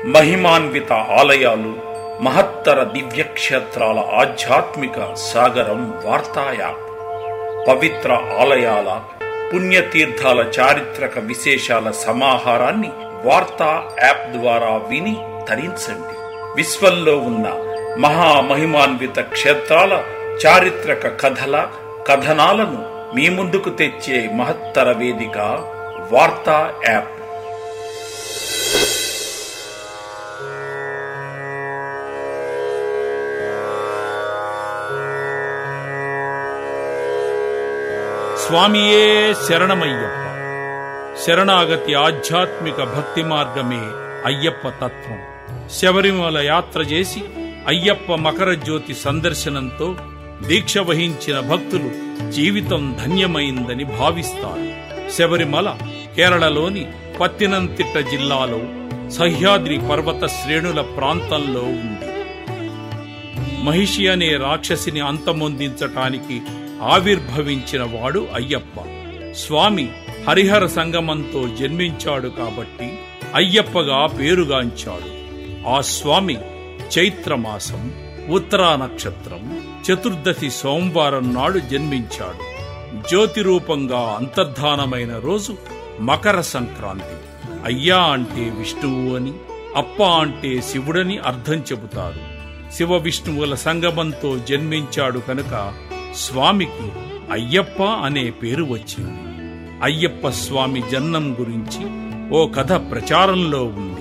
మహిమాన్విత ఆలయాలు మహత్తర దివ్యక్షేత్రాల ఆధ్యాత్మిక సాగరం వార్తా యాప్ పవిత్ర ఆలయాల పుణ్యతీర్థాల చారిత్రక విశేషాల సమాహారాన్ని వార్తా యాప్ ద్వారా విని తరించండి విశ్వంలో ఉన్న మహామహిమాన్విత క్షేత్రాల చారిత్రక కథల కథనాలను మీ ముందుకు తెచ్చే మహత్తర వేదిక వార్తా యాప్ స్వామియే శరణమయ్యప్ప శరణాగతి ఆధ్యాత్మిక భక్తి మార్గమే అయ్యప్ప తత్వం శబరిమల యాత్ర చేసి అయ్యప్ప మకర జ్యోతి సందర్శనంతో దీక్ష వహించిన భక్తులు జీవితం ధన్యమైందని భావిస్తారు శబరిమల కేరళలోని పత్తినంతిట్ట జిల్లాలో సహ్యాద్రి పర్వత శ్రేణుల ప్రాంతంలో ఉంది మహిషి అనే రాక్షసిని అంతమొందించటానికి ఆవిర్భవించిన వాడు అయ్యప్ప స్వామి హరిహర సంగమంతో జన్మించాడు కాబట్టి అయ్యప్పగా పేరుగాంచాడు ఆ స్వామి చైత్రమాసం ఉత్తరా నక్షత్రం చతుర్దశి సోమవారం నాడు జన్మించాడు జ్యోతి రూపంగా అంతర్ధానమైన రోజు మకర సంక్రాంతి అయ్యా అంటే విష్ణువు అని అప్ప అంటే శివుడని అర్థం చెబుతారు శివ విష్ణువుల సంగమంతో జన్మించాడు కనుక స్వామికి అయ్యప్ప అనే పేరు వచ్చింది అయ్యప్ప స్వామి జన్మం గురించి ఓ కథ ప్రచారంలో ఉంది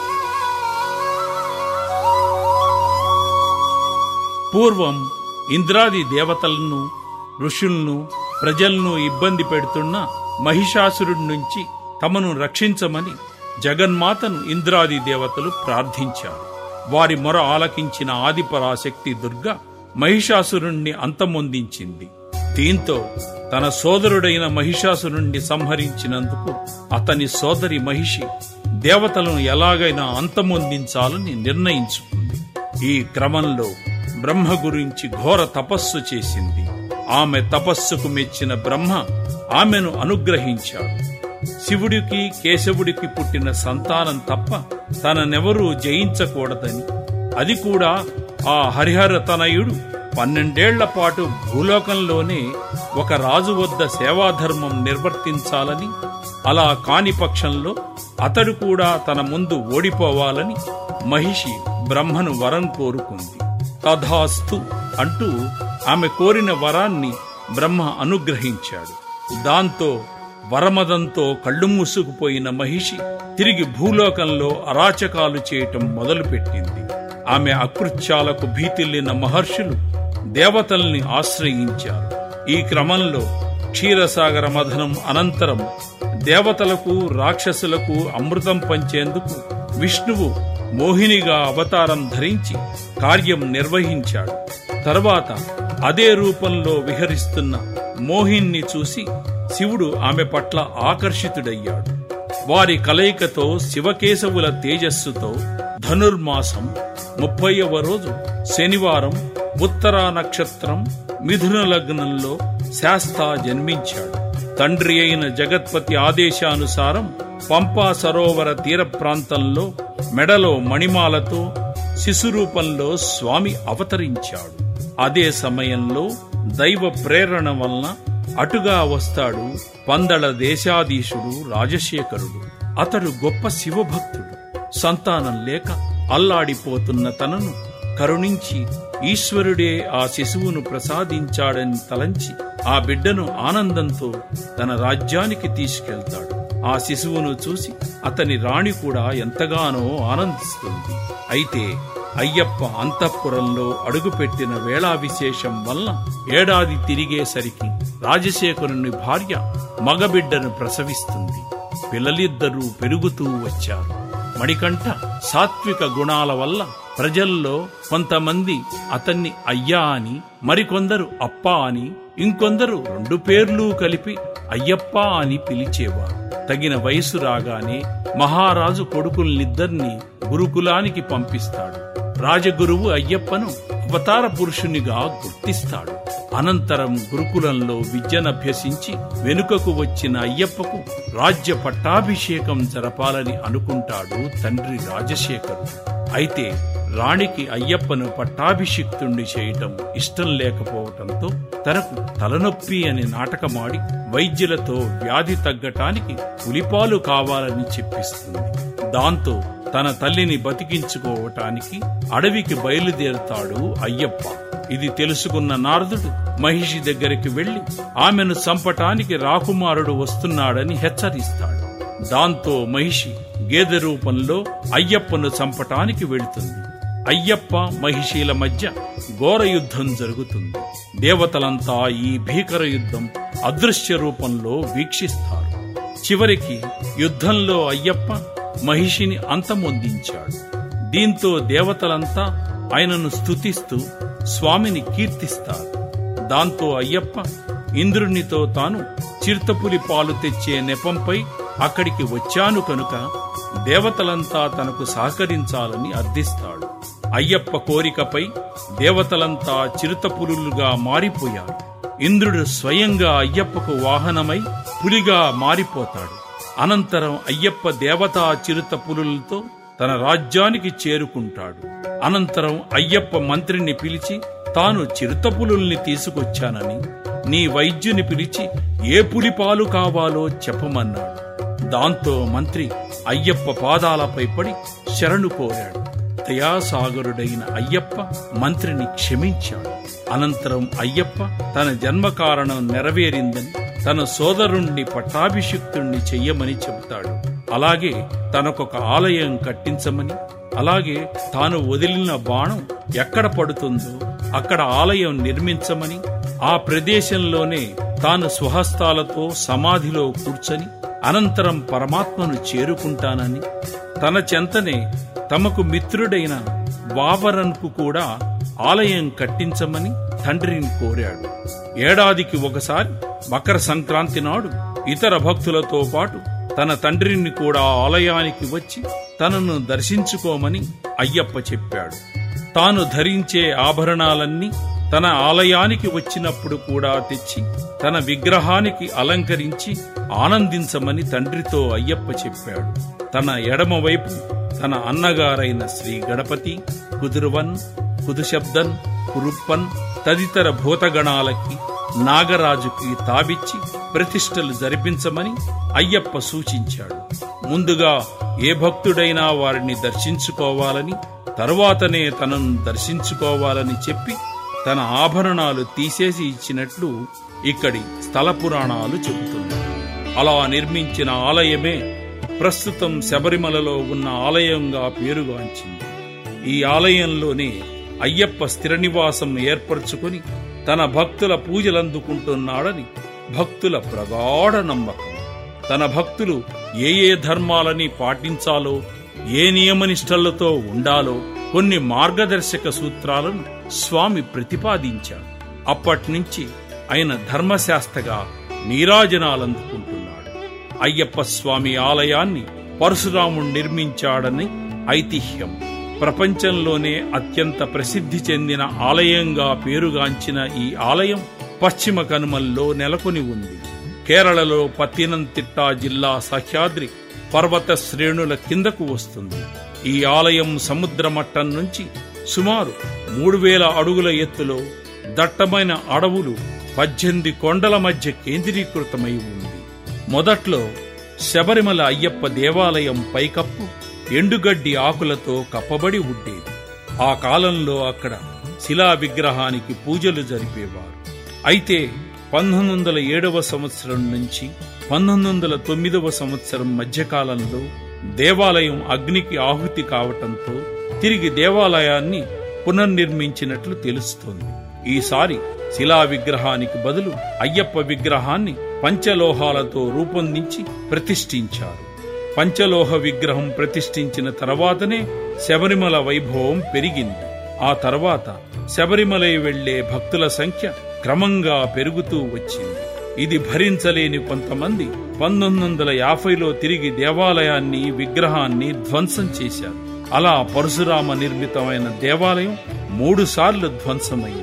పూర్వం ఇంద్రాది దేవతలను ఋషులను ప్రజలను ఇబ్బంది పెడుతున్న మహిషాసురుడి నుంచి తమను రక్షించమని జగన్మాతను ఇంద్రాది దేవతలు ప్రార్థించారు వారి మొర ఆలకించిన ఆదిపరాశక్తి దుర్గ మహిషాసురుణ్ణి అంతమొందించింది దీంతో తన సోదరుడైన మహిషాసురుణ్ణి సంహరించినందుకు అతని సోదరి మహిషి దేవతలను ఎలాగైనా అంతమొందించాలని నిర్ణయించుకుంది ఈ క్రమంలో బ్రహ్మ గురించి ఘోర తపస్సు చేసింది ఆమె తపస్సుకు మెచ్చిన బ్రహ్మ ఆమెను అనుగ్రహించాడు శివుడికి కేశవుడికి పుట్టిన సంతానం తప్ప తననెవరూ జయించకూడదని అది కూడా ఆ హరిహర తనయుడు పన్నెండేళ్ల పాటు భూలోకంలోనే ఒక రాజు వద్ద సేవాధర్మం నిర్వర్తించాలని అలా కాని పక్షంలో అతడు కూడా తన ముందు ఓడిపోవాలని మహిషి బ్రహ్మను వరం కోరుకుంది తథాస్తు అంటూ ఆమె కోరిన వరాన్ని బ్రహ్మ అనుగ్రహించాడు దాంతో వరమదంతో కళ్ళు మూసుకుపోయిన మహిషి తిరిగి భూలోకంలో అరాచకాలు చేయటం మొదలుపెట్టింది ఆమె అకృత్యాలకు భీతిల్లిన మహర్షులు దేవతల్ని ఆశ్రయించారు ఈ క్రమంలో క్షీరసాగర మథనం అనంతరం దేవతలకు రాక్షసులకు అమృతం పంచేందుకు విష్ణువు మోహినిగా అవతారం ధరించి కార్యం నిర్వహించాడు తర్వాత అదే రూపంలో విహరిస్తున్న మోహిన్ని చూసి శివుడు ఆమె పట్ల ఆకర్షితుడయ్యాడు వారి కలయికతో శివకేశవుల తేజస్సుతో ధనుర్మాసం ముప్పైవ రోజు శనివారం ఉత్తరా నక్షత్రం మిథున లగ్నంలో శాస్తా జన్మించాడు తండ్రి అయిన జగత్పతి ఆదేశానుసారం పంపా సరోవర తీర ప్రాంతంలో మెడలో మణిమాలతో శిశురూపంలో స్వామి అవతరించాడు అదే సమయంలో దైవ ప్రేరణ వలన అటుగా వస్తాడు పందళ దేశాధీశుడు రాజశేఖరుడు అతడు గొప్ప శివభక్తుడు సంతానం లేక అల్లాడిపోతున్న తనను కరుణించి ఈశ్వరుడే ఆ శిశువును ప్రసాదించాడని తలంచి ఆ బిడ్డను ఆనందంతో తన రాజ్యానికి తీసుకెళ్తాడు ఆ శిశువును చూసి అతని రాణి కూడా ఎంతగానో ఆనందిస్తుంది అయితే అయ్యప్ప అంతఃపురంలో అడుగుపెట్టిన వేళా విశేషం వల్ల ఏడాది తిరిగేసరికి రాజశేఖరుని భార్య మగబిడ్డను ప్రసవిస్తుంది పిల్లలిద్దరూ పెరుగుతూ వచ్చారు మణికంఠ సాత్విక గుణాల వల్ల ప్రజల్లో కొంతమంది అతన్ని అయ్యా అని మరికొందరు అప్ప అని ఇంకొందరు రెండు పేర్లు కలిపి అయ్యప్ప అని పిలిచేవారు తగిన వయసు రాగానే మహారాజు కొడుకుల్నిద్దరినీ గురుకులానికి పంపిస్తాడు రాజగురువు అయ్యప్పను అవతార పురుషునిగా గుర్తిస్తాడు అనంతరం గురుకులంలో విద్యనభ్యసించి వెనుకకు వచ్చిన అయ్యప్పకు రాజ్య పట్టాభిషేకం జరపాలని అనుకుంటాడు తండ్రి రాజశేఖరుడు అయితే రాణికి అయ్యప్పను పట్టాభిషిక్తుణ్ణి చేయటం ఇష్టం లేకపోవటంతో తనకు తలనొప్పి అని నాటకమాడి వైద్యులతో వ్యాధి తగ్గటానికి పులిపాలు కావాలని చెప్పిస్తుంది దాంతో తన తల్లిని బతికించుకోవటానికి అడవికి బయలుదేరుతాడు అయ్యప్ప ఇది తెలుసుకున్న నారదుడు మహిషి దగ్గరికి వెళ్లి ఆమెను చంపటానికి రాకుమారుడు వస్తున్నాడని హెచ్చరిస్తాడు దాంతో మహిషి గేదె రూపంలో అయ్యప్పను చంపటానికి వెళుతుంది అయ్యప్ప మహిషీల మధ్య ఘోర యుద్ధం జరుగుతుంది దేవతలంతా ఈ భీకర యుద్ధం అదృశ్య రూపంలో వీక్షిస్తారు చివరికి యుద్ధంలో అయ్యప్ప మహిషిని అంతమొందించాడు దీంతో దేవతలంతా ఆయనను స్తుతిస్తూ స్వామిని కీర్తిస్తారు దాంతో అయ్యప్ప ఇంద్రునితో తాను చిరుతపులి పాలు తెచ్చే నెపంపై అక్కడికి వచ్చాను కనుక దేవతలంతా తనకు సహకరించాలని అర్థిస్తాడు అయ్యప్ప కోరికపై దేవతలంతా చిరుతపులులుగా మారిపోయారు ఇంద్రుడు స్వయంగా అయ్యప్పకు వాహనమై పులిగా మారిపోతాడు అనంతరం అయ్యప్ప దేవతా చిరుత పులులతో తన రాజ్యానికి చేరుకుంటాడు అనంతరం అయ్యప్ప మంత్రిని పిలిచి తాను చిరుత పులుల్ని తీసుకొచ్చానని నీ వైద్యుని పిలిచి ఏ పులి పాలు కావాలో చెప్పమన్నాడు దాంతో మంత్రి అయ్యప్ప పాదాలపై పడి శరణు కోరాడు దయాసాగరుడైన అయ్యప్ప మంత్రిని క్షమించాడు అనంతరం అయ్యప్ప తన జన్మ కారణం నెరవేరిందని తన సోదరుణ్ణి పట్టాభిషిక్తుణ్ణి చెయ్యమని చెబుతాడు అలాగే తనకొక ఆలయం కట్టించమని అలాగే తాను వదిలిన బాణం ఎక్కడ పడుతుందో అక్కడ ఆలయం నిర్మించమని ఆ ప్రదేశంలోనే తాను స్వహస్తాలతో సమాధిలో కూర్చొని అనంతరం పరమాత్మను చేరుకుంటానని తన చెంతనే తమకు మిత్రుడైన వావరన్కు కూడా ఆలయం కట్టించమని తండ్రిని కోరాడు ఏడాదికి ఒకసారి మకర సంక్రాంతి నాడు ఇతర భక్తులతో పాటు తన తండ్రిని కూడా ఆలయానికి వచ్చి తనను దర్శించుకోమని అయ్యప్ప చెప్పాడు తాను ధరించే ఆభరణాలన్నీ తన ఆలయానికి వచ్చినప్పుడు కూడా తెచ్చి తన విగ్రహానికి అలంకరించి ఆనందించమని తండ్రితో అయ్యప్ప చెప్పాడు తన ఎడమవైపు తన అన్నగారైన శ్రీ గణపతి కుదురువన్ కుదుశబ్దన్ కురుప్పన్ తదితర భూతగణాలకి నాగరాజుకి తాబిచ్చి ప్రతిష్టలు జరిపించమని అయ్యప్ప సూచించాడు ముందుగా ఏ భక్తుడైనా వారిని దర్శించుకోవాలని తరువాతనే తనను దర్శించుకోవాలని చెప్పి తన ఆభరణాలు తీసేసి ఇచ్చినట్లు ఇక్కడి స్థల పురాణాలు చెబుతున్నాయి అలా నిర్మించిన ఆలయమే ప్రస్తుతం శబరిమలలో ఉన్న ఆలయంగా పేరుగాంచింది ఈ ఆలయంలోనే అయ్యప్ప స్థిర నివాసం ఏర్పరచుకొని తన భక్తుల పూజలందుకుంటున్నాడని భక్తుల ప్రగాఢ నమ్మకం తన భక్తులు ఏ ఏ ధర్మాలని పాటించాలో ఏ నియమనిష్టలతో ఉండాలో కొన్ని మార్గదర్శక సూత్రాలను స్వామి ప్రతిపాదించాడు అప్పట్నుంచి ఆయన ధర్మశాస్త్రగా నీరాజనాలందుకుంటున్నాడు అయ్యప్ప స్వామి ఆలయాన్ని పరశురాముడు నిర్మించాడని ఐతిహ్యం ప్రపంచంలోనే అత్యంత ప్రసిద్ధి చెందిన ఆలయంగా పేరుగాంచిన ఈ ఆలయం పశ్చిమ కనుమల్లో నెలకొని ఉంది కేరళలో పత్తినంతిట్ట జిల్లా సహ్యాద్రి పర్వత శ్రేణుల కిందకు వస్తుంది ఈ ఆలయం సముద్ర మట్టం నుంచి సుమారు మూడు వేల అడుగుల ఎత్తులో దట్టమైన అడవులు పద్దెనిమిది కొండల మధ్య కేంద్రీకృతమై ఉంది మొదట్లో శబరిమల అయ్యప్ప దేవాలయం పైకప్పు ఎండుగడ్డి ఆకులతో కప్పబడి ఉండేది ఆ కాలంలో అక్కడ శిలా విగ్రహానికి పూజలు జరిపేవారు అయితే పంతొమ్మిది వందల ఏడవ సంవత్సరం నుంచి పంతొమ్మిది వందల తొమ్మిదవ సంవత్సరం మధ్యకాలంలో దేవాలయం అగ్నికి ఆహుతి కావటంతో తిరిగి దేవాలయాన్ని పునర్నిర్మించినట్లు తెలుస్తోంది ఈసారి శిలా విగ్రహానికి బదులు అయ్యప్ప విగ్రహాన్ని పంచలోహాలతో రూపొందించి ప్రతిష్ఠించారు పంచలోహ విగ్రహం ప్రతిష్ఠించిన తర్వాతనే శబరిమల వైభవం పెరిగింది ఆ తర్వాత శబరిమల వెళ్లే భక్తుల సంఖ్య క్రమంగా పెరుగుతూ వచ్చింది ఇది భరించలేని కొంతమంది పంతొమ్మిది వందల యాభైలో తిరిగి దేవాలయాన్ని విగ్రహాన్ని ధ్వంసం చేశారు అలా పరశురామ నిర్మితమైన దేవాలయం మూడు సార్లు ధ్వంసమైంది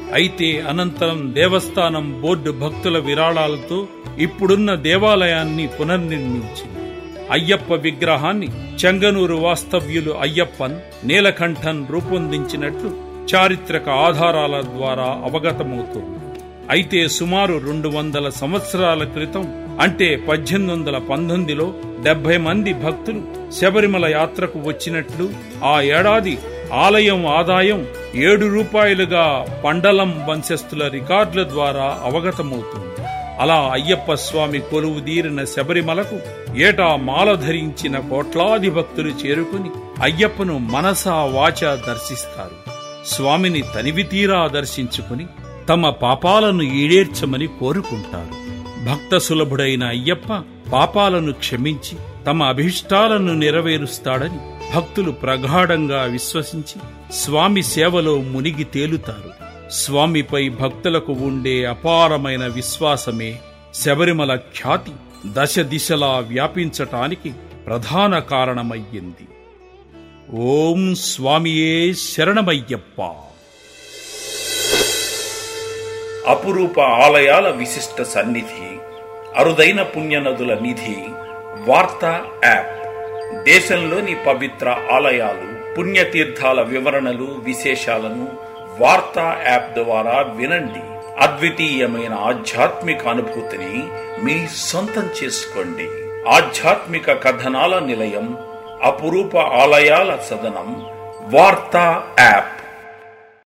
అయితే అనంతరం దేవస్థానం బోర్డు భక్తుల విరాళాలతో ఇప్పుడున్న దేవాలయాన్ని పునర్నిర్మించింది అయ్యప్ప విగ్రహాన్ని చెంగనూరు వాస్తవ్యులు అయ్యప్పన్ నీలకంఠన్ రూపొందించినట్లు చారిత్రక ఆధారాల ద్వారా అవగతమవుతోంది అయితే సుమారు రెండు వందల సంవత్సరాల క్రితం అంటే పద్దెనిమిది వందల పంతొమ్మిదిలో డెబ్బై మంది భక్తులు శబరిమల యాత్రకు వచ్చినట్లు ఆ ఏడాది ఆలయం ఆదాయం ఏడు రూపాయలుగా పండలం వంశస్థుల రికార్డుల ద్వారా అవగతమవుతుంది అలా అయ్యప్ప స్వామి కొలువు తీరిన శబరిమలకు ఏటా మాల ధరించిన కోట్లాది భక్తులు చేరుకుని అయ్యప్పను మనసా వాచ దర్శిస్తారు స్వామిని తనివి తీరా దర్శించుకుని తమ పాపాలను ఈడేర్చమని కోరుకుంటారు భక్త సులభుడైన అయ్యప్ప పాపాలను క్షమించి తమ అభిష్టాలను నెరవేరుస్తాడని భక్తులు ప్రగాఢంగా విశ్వసించి స్వామి సేవలో మునిగి తేలుతారు స్వామిపై భక్తులకు ఉండే అపారమైన విశ్వాసమే శబరిమల ఖ్యాతి దశ దిశలా వ్యాపించటానికి ప్రధాన కారణమయ్యింది ఓం స్వామియే శరణమయ్యప్ప అపురూప ఆలయాల విశిష్ట సన్నిధి అరుదైన పుణ్యనదుల నిధి వార్తా యాప్ దేశంలోని పవిత్ర ఆలయాలు పుణ్యతీర్థాల వివరణలు విశేషాలను వార్తా యాప్ ద్వారా వినండి అద్వితీయమైన ఆధ్యాత్మిక అనుభూతిని మీ సొంతం చేసుకోండి ఆధ్యాత్మిక కథనాల నిలయం అపురూప ఆలయాల సదనం వార్తా యాప్